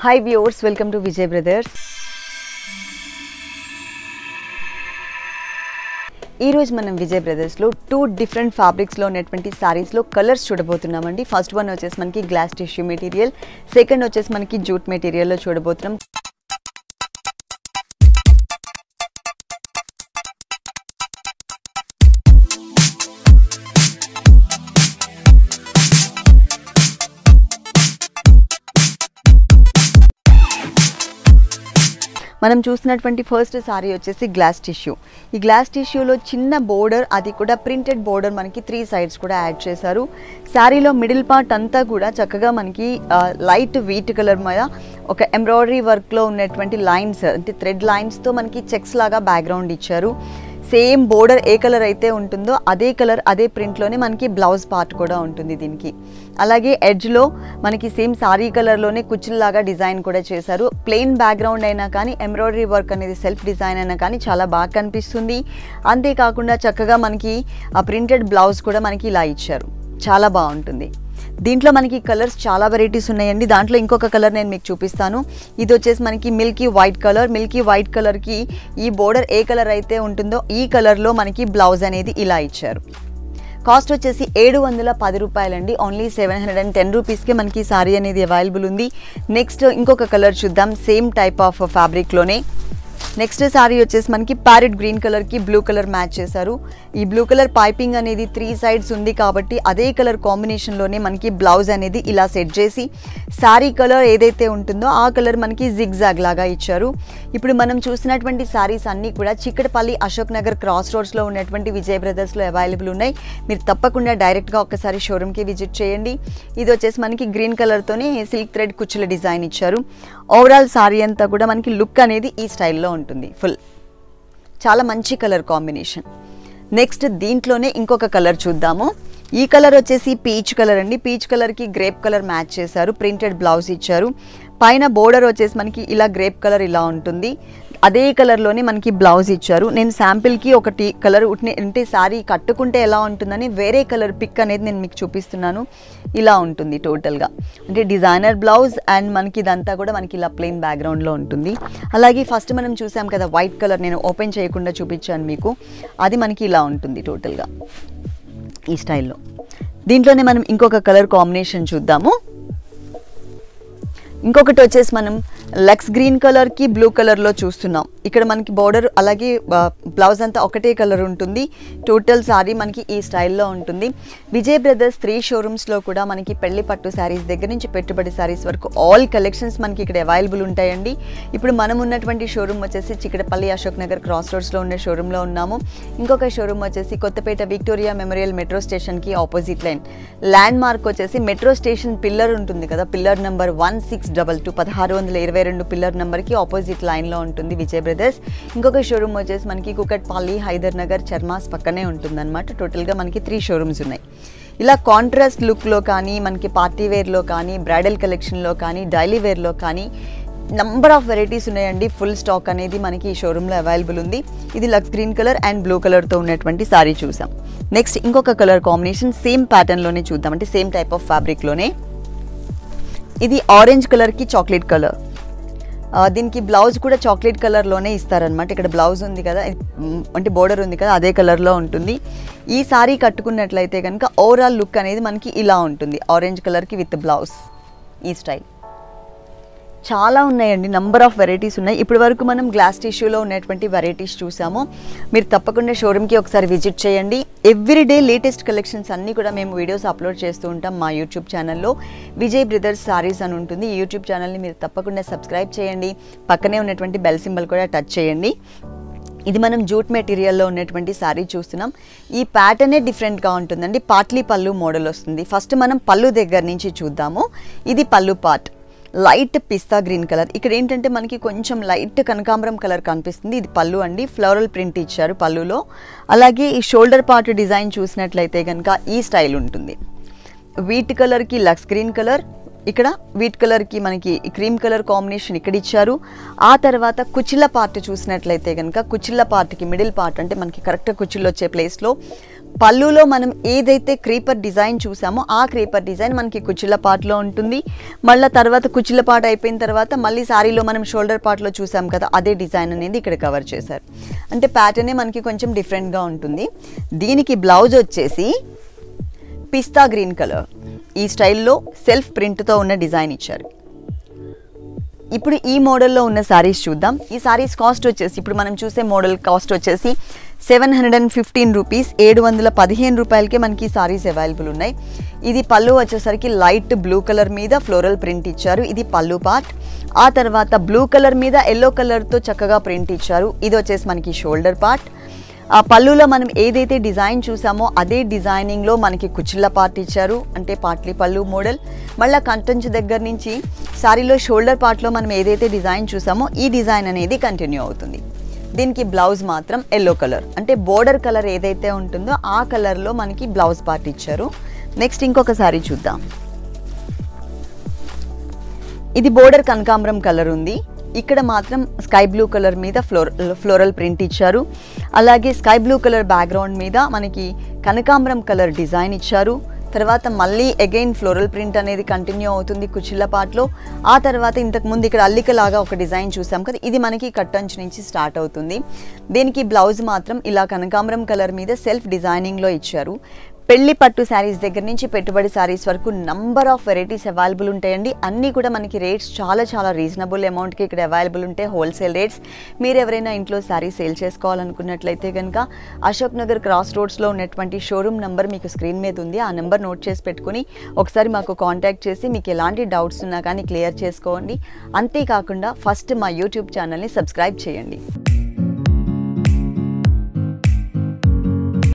hi viewers welcome to Vijay brothers ఈరోజు మనం విజయ్ బ్రదర్స్లో టూ డిఫరెంట్ ఫ్యాబ్రిక్స్లో ఉన్నటువంటి సారీస్లో కలర్స్ చూడబోతున్నామండి ఫస్ట్ వన్ వచ్చేసి మనకి గ్లాస్ టిష్యూ మెటీరియల్ సెకండ్ వచ్చేసి మనకి జూట్ మెటీరియల్లో చూడబోతున్నాం మనం చూసినటువంటి ఫస్ట్ సారీ వచ్చేసి గ్లాస్ టిష్యూ ఈ గ్లాస్ టిష్యూలో చిన్న బోర్డర్ అది కూడా ప్రింటెడ్ బోర్డర్ మనకి త్రీ సైడ్స్ కూడా యాడ్ చేశారు శారీలో మిడిల్ పార్ట్ అంతా కూడా చక్కగా మనకి లైట్ వీట్ కలర్ మీద ఒక ఎంబ్రాయిడరీ వర్క్లో ఉన్నటువంటి లైన్స్ అంటే థ్రెడ్ లైన్స్తో మనకి చెక్స్ లాగా బ్యాక్గ్రౌండ్ ఇచ్చారు సేమ్ బోర్డర్ ఏ కలర్ అయితే ఉంటుందో అదే కలర్ అదే ప్రింట్లోనే మనకి బ్లౌజ్ పార్ట్ కూడా ఉంటుంది దీనికి అలాగే ఎడ్జ్లో మనకి సేమ్ సారీ కలర్లోనే కుచ్చుల్లాగా డిజైన్ కూడా చేశారు ప్లెయిన్ బ్యాక్గ్రౌండ్ అయినా కానీ ఎంబ్రాయిడరీ వర్క్ అనేది సెల్ఫ్ డిజైన్ అయినా కానీ చాలా బాగా కనిపిస్తుంది అంతేకాకుండా చక్కగా మనకి ఆ ప్రింటెడ్ బ్లౌజ్ కూడా మనకి ఇలా ఇచ్చారు చాలా బాగుంటుంది దీంట్లో మనకి కలర్స్ చాలా వెరైటీస్ ఉన్నాయండి దాంట్లో ఇంకొక కలర్ నేను మీకు చూపిస్తాను ఇది వచ్చేసి మనకి milky white colour milky white కలర్కి ఈ బోర్డర్ ఏ కలర్ అయితే ఉంటుందో ఈ కలర్లో మనకి బ్లౌజ్ అనేది ఇలా ఇచ్చారు కాస్ట్ వచ్చేసి ఏడు వందల పది రూపాయలండి only seven hundred and ten రూపీస్కే మనకి సారీ అనేది అవైలబుల్ ఉంది నెక్స్ట్ ఇంకొక కలర్ చూద్దాం సేమ్ టైప్ ఆఫ్ ఫ్యాబ్రిక్లోనే నెక్స్ట్ సారీ వచ్చేసి మనకి ప్యారెట్ గ్రీన్ కలర్కి బ్లూ కలర్ మ్యాచ్ చేశారు ఈ బ్లూ కలర్ పైపింగ్ అనేది త్రీ సైడ్స్ ఉంది కాబట్టి అదే కలర్ కాంబినేషన్లోనే మనకి బ్లౌజ్ అనేది ఇలా సెట్ చేసి శారీ కలర్ ఏదైతే ఉంటుందో ఆ కలర్ మనకి జిగ్జాగ్ లాగా ఇచ్చారు ఇప్పుడు మనం చూసినటువంటి శారీస్ అన్నీ కూడా చిక్కడపల్లి అశోక్ నగర్ క్రాస్ రోడ్స్లో ఉన్నటువంటి విజయ్ బ్రదర్స్లో అవైలబుల్ ఉన్నాయి మీరు తప్పకుండా డైరెక్ట్గా ఒక్కసారి షోరూమ్కి విజిట్ చేయండి ఇది వచ్చేసి మనకి గ్రీన్ కలర్తోనే సిల్క్ థ్రెడ్ కుచ్చుల డిజైన్ ఇచ్చారు ఓవరాల్ సారీ అంతా కూడా మనకి లుక్ అనేది ఈ స్టైల్లో ఉంటుంది ఫుల్ చాలా మంచి కలర్ కాంబినేషన్ నెక్స్ట్ దీంట్లోనే ఇంకొక కలర్ చూద్దాము ఈ కలర్ వచ్చేసి పీచ్ కలర్ అండి పీచ్ కలర్కి గ్రేప్ కలర్ మ్యాచ్ చేశారు ప్రింటెడ్ బ్లౌజ్ ఇచ్చారు పైన బోర్డర్ వచ్చేసి మనకి ఇలా గ్రేప్ కలర్ ఇలా ఉంటుంది అదే కలర్లోనే మనకి బ్లౌజ్ ఇచ్చారు నేను శాంపిల్కి ఒకటి కలర్ అంటే శారీ కట్టుకుంటే ఎలా ఉంటుందని వేరే కలర్ పిక్ అనేది నేను మీకు చూపిస్తున్నాను ఇలా ఉంటుంది టోటల్గా అంటే డిజైనర్ బ్లౌజ్ అండ్ మనకి ఇదంతా కూడా మనకి ఇలా ప్లెయిన్ బ్యాక్గ్రౌండ్లో ఉంటుంది అలాగే ఫస్ట్ మనం చూసాం కదా వైట్ కలర్ నేను ఓపెన్ చేయకుండా చూపించాను మీకు అది మనకి ఇలా ఉంటుంది టోటల్గా ఈ స్టైల్లో దీంట్లోనే మనం ఇంకొక కలర్ కాంబినేషన్ చూద్దాము ఇంకొకటి వచ్చేసి మనం లక్స్ గ్రీన్ కలర్కి బ్లూ కలర్లో చూస్తున్నాం ఇక్కడ మనకి బార్డర్ అలాగే బ్లౌజ్ అంతా ఒకటే కలర్ ఉంటుంది టోటల్ సారీ మనకి ఈ స్టైల్లో ఉంటుంది విజయ్ బ్రదర్స్ త్రీ షోరూమ్స్లో కూడా మనకి పెళ్లి పట్టు శారీస్ దగ్గర నుంచి పెట్టుబడి శారీస్ వరకు ఆల్ కలెక్షన్స్ మనకి ఇక్కడ అవైలబుల్ ఉంటాయండి ఇప్పుడు మనం ఉన్నటువంటి షోరూమ్ వచ్చేసి చిక్కడపల్లి అశోక్ నగర్ క్రాస్ రోడ్స్లో ఉన్న షోరూంలో ఉన్నాము ఇంకొక షోరూమ్ వచ్చేసి కొత్తపేట విక్టోరియా మెమోరియల్ మెట్రో స్టేషన్కి ఆపోజిట్ లైన్ ల్యాండ్ మార్క్ వచ్చేసి మెట్రో స్టేషన్ పిల్లర్ ఉంటుంది కదా pillar number one six double two పదహారు వందల ఇరవై రెండు పిల్లర్ నెంబర్కి ఆపోజిట్ లైన్లో ఉంటుంది విజయ్ బ్రదర్స్ ఇంకొక షోరూమ్ వచ్చేసి మనకి కుకట్పల్లి హైదర్ నగర్ చర్మాస్ పక్కనే ఉంటుందన్నమాట టోటల్గా మనకి త్రీ షోరూమ్స్ ఉన్నాయి ఇలా కాంట్రాస్ట్ లుక్లో కానీ మనకి పార్టీ వేర్లో కానీ బ్రైడల్ కలెక్షన్లో కానీ డైలీ వేర్లో కానీ నంబర్ ఆఫ్ వెరైటీస్ ఉన్నాయండి ఫుల్ స్టాక్ అనేది మనకి ఈ షోరూంలో అవైలబుల్ ఉంది ఇది లక్స్ గ్రీన్ కలర్ అండ్ బ్లూ కలర్తో ఉన్నటువంటి సారీ చూసాం నెక్స్ట్ ఇంకొక కలర్ కాంబినేషన్ సేమ్ ప్యాటర్న్లోనే చూద్దాం అంటే సేమ్ టైప్ ఆఫ్ ఫ్యాబ్రిక్లోనే ఇది ఆరెంజ్ కలర్కి చాక్లెట్ కలర్ దీనికి బ్లౌజ్ కూడా చాక్లెట్ కలర్లోనే ఇస్తారనమాట ఇక్కడ బ్లౌజ్ ఉంది కదా అంటే బోర్డర్ ఉంది కదా అదే కలర్లో ఉంటుంది ఈ సారీ కట్టుకున్నట్లయితే కనుక ఓవరాల్ లుక్ అనేది మనకి ఇలా ఉంటుంది ఆరెంజ్ కలర్కి విత్ బ్లౌజ్ ఈ స్టైల్ చాలా ఉన్నాయండి నంబర్ ఆఫ్ వెరైటీస్ ఉన్నాయి ఇప్పటి వరకు మనం గ్లాస్ టిష్యూలో ఉన్నటువంటి వెరైటీస్ చూసాము మీరు తప్పకుండా షోరూమ్కి ఒకసారి విజిట్ చేయండి ఎవ్రీడే లేటెస్ట్ కలెక్షన్స్ అన్నీ కూడా మేము వీడియోస్ అప్లోడ్ చేస్తూ ఉంటాం మా యూట్యూబ్ ఛానల్లో విజయ్ బ్రదర్స్ సారీస్ అని ఉంటుంది ఈ యూట్యూబ్ ఛానల్ని మీరు తప్పకుండా సబ్స్క్రైబ్ చేయండి పక్కనే ఉన్నటువంటి బెల్ సింబల్ కూడా టచ్ చేయండి ఇది మనం జూట్ మెటీరియల్లో ఉన్నటువంటి శారీ చూస్తున్నాం ఈ ప్యాటర్నే డిఫరెంట్గా ఉంటుందండి పాట్లీ పళ్ళు మోడల్ వస్తుంది ఫస్ట్ మనం పళ్ళు దగ్గర నుంచి చూద్దాము ఇది పళ్ళు part light pista green colour ఇక్కడ ఏంటంటే మనకి కొంచెం లైట్ కనకాంబరం కలర్ కనిపిస్తుంది ఇది పళ్ళు అండి ఫ్లోరల్ ప్రింట్ ఇచ్చారు పళ్ళులో అలాగే ఈ షోల్డర్ పార్ట్ డిజైన్ చూసినట్లయితే కనుక ఈ స్టైల్ ఉంటుంది వీట్ కలర్కి లక్స్ గ్రీన్ కలర్ ఇక్కడ వీట్ కలర్కి మనకి క్రీమ్ కలర్ కాంబినేషన్ ఇక్కడ ఇచ్చారు ఆ తర్వాత కుచిళ్ళ పార్ట్ చూసినట్లయితే కనుక కుచిళ్ళ పార్ట్కి మిడిల్ పార్ట్ అంటే మనకి కరెక్ట్ కుచ్చిళ్ళు వచ్చే ప్లేస్లో పళ్ళులో మనం ఏదైతే క్రీపర్ డిజైన్ చూసామో ఆ క్రీపర్ డిజైన్ మనకి కుచ్చిళ్ళ పాటలో ఉంటుంది మళ్ళీ తర్వాత కుచ్చిళ్ళ పాట అయిపోయిన తర్వాత మళ్ళీ శారీలో మనం షోల్డర్ పార్ట్లో చూసాం కదా అదే డిజైన్ అనేది ఇక్కడ కవర్ చేశారు అంటే ప్యాటర్నే మనకి కొంచెం డిఫరెంట్గా ఉంటుంది దీనికి బ్లౌజ్ వచ్చేసి పిస్తా గ్రీన్ కలర్ ఈ స్టైల్లో సెల్ఫ్ ప్రింట్తో ఉన్న డిజైన్ ఇచ్చారు ఇప్పుడు ఈ మోడల్లో ఉన్న శారీస్ చూద్దాం ఈ శారీస్ కాస్ట్ వచ్చేసి ఇప్పుడు మనం చూసే మోడల్ కాస్ట్ వచ్చేసి seven hundred and fifteen rupees ఏడు వందల పదిహేను రూపాయలకే మనకి సారీస్ అవైలబుల్ ఉన్నాయి ఇది పళ్ళు వచ్చేసరికి లైట్ బ్లూ కలర్ మీద ఫ్లోరల్ ప్రింట్ ఇచ్చారు ఇది పళ్ళు పార్ట్ ఆ తర్వాత బ్లూ కలర్ మీద ఎల్లో కలర్తో చక్కగా ప్రింట్ ఇచ్చారు ఇది వచ్చేసి మనకి షోల్డర్ పార్ట్ ఆ పళ్ళులో మనం ఏదైతే డిజైన్ చూసామో అదే డిజైనింగ్లో మనకి కుచ్చిళ్ళ పార్ట్ ఇచ్చారు అంటే పాట్లీ పళ్ళు మోడల్ మళ్ళీ కంటెంచ్ దగ్గర నుంచి సారీలో షోల్డర్ పార్ట్లో మనం ఏదైతే డిజైన్ చూసామో ఈ డిజైన్ అనేది కంటిన్యూ అవుతుంది దీనికి బ్లౌజ్ మాత్రం ఎల్లో కలర్ అంటే బోర్డర్ కలర్ ఏదైతే ఉంటుందో ఆ కలర్లో మనకి బ్లౌజ్ పార్ట్ ఇచ్చారు నెక్స్ట్ ఇంకొక సారీ చూద్దాం ఇది బోర్డర్ కనకాంబరం కలర్ ఉంది ఇక్కడ మాత్రం స్కై బ్లూ కలర్ మీద ఫ్లోర్ ఫ్లోరల్ ప్రింట్ ఇచ్చారు అలాగే స్కై బ్లూ కలర్ బ్యాక్గ్రౌండ్ మీద మనకి కనకాంబరం కలర్ డిజైన్ ఇచ్చారు తర్వాత మళ్ళీ అగైన్ ఫ్లోరల్ ప్రింట్ అనేది కంటిన్యూ అవుతుంది కుచిళ్ళ పాటలో ఆ తర్వాత ఇంతకు ముందు ఇక్కడ అల్లికలాగా ఒక డిజైన్ చూసాం కదా ఇది మనకి కట్టంచు నుంచి స్టార్ట్ అవుతుంది దీనికి బ్లౌజ్ మాత్రం ఇలా కనకాంబరం కలర్ మీద సెల్ఫ్ డిజైనింగ్లో ఇచ్చారు పెళ్లి పట్టు శారీస్ దగ్గర నుంచి పెట్టుబడి శారీస్ వరకు నంబర్ ఆఫ్ వెరైటీస్ అవైలబుల్ ఉంటాయండి అన్నీ కూడా మనకి రేట్స్ చాలా చాలా రీజనబుల్ అమౌంట్కి ఇక్కడ అవైలబుల్ ఉంటాయి హోల్సేల్ రేట్స్ మీరు ఎవరైనా ఇంట్లో శారీ సేల్ చేసుకోవాలనుకున్నట్లయితే కనుక అశోక్ నగర్ క్రాస్ రోడ్స్లో ఉన్నటువంటి షోరూమ్ నెంబర్ మీకు స్క్రీన్ మీద ఉంది ఆ నెంబర్ నోట్ చేసి పెట్టుకుని ఒకసారి మాకు కాంటాక్ట్ చేసి మీకు ఎలాంటి డౌట్స్ ఉన్నా కానీ క్లియర్ చేసుకోండి అంతేకాకుండా ఫస్ట్ మా యూట్యూబ్ ఛానల్ని సబ్స్క్రైబ్ చేయండి